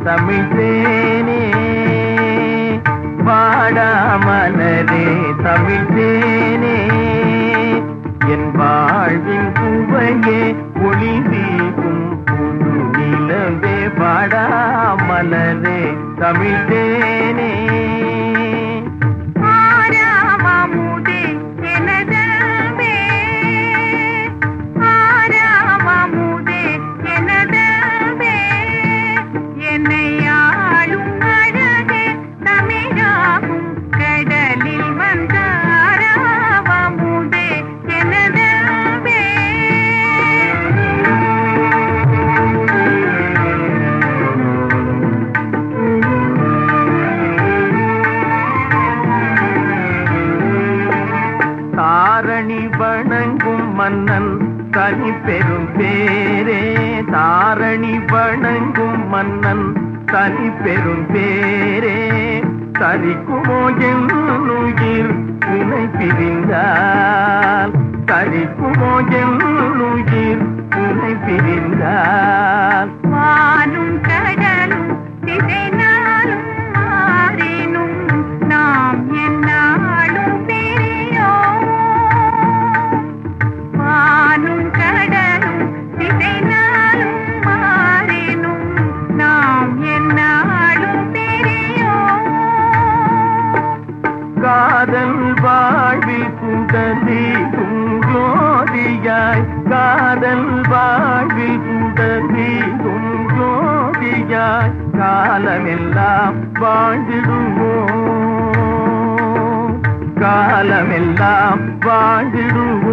தமிழ்தேனே வாடாமலரே தமிழ்தேனே என் வாழ்வின் குவையே ஒளி வீசும் புது நிலவே வாடாமலரே தமிழ்தேனே ஆராமமுதே எனதன்பே ஆராமமுதே எனதன்பே என்னை ஆளும் அழகே தமிழாகும் கடலில் வந்த ஆராமமுதே எனதன்பே தாரணி வணங்கும் மன்னன் தனி பெரும் பேரே தாரணி வணங்கும் மன்னன் தனி பெரும் பேரே தரிக்குமோ என்னுயிர் துணை பிரிந்தால் தரிக்குமோ என்னுயிர் துணை பிரிந்தால் வானும் கடலும் திசை நாளும் மாறினும் நாம் என்னாலும் பிரியோம் வானும் கடலும் திசை நாளும் மாறினும் நாம் என்னாலும் பிரியோம் காதல் வாழ்வில் குடலி குஞ்சோதியாய் காதல் வாழ்வில் குடலி குஞ்சோதியாய் காலமெல்லாம் வாழ்ந்திடுவோம் காலமெல்லாம் வாழ்ந்திடுவோம்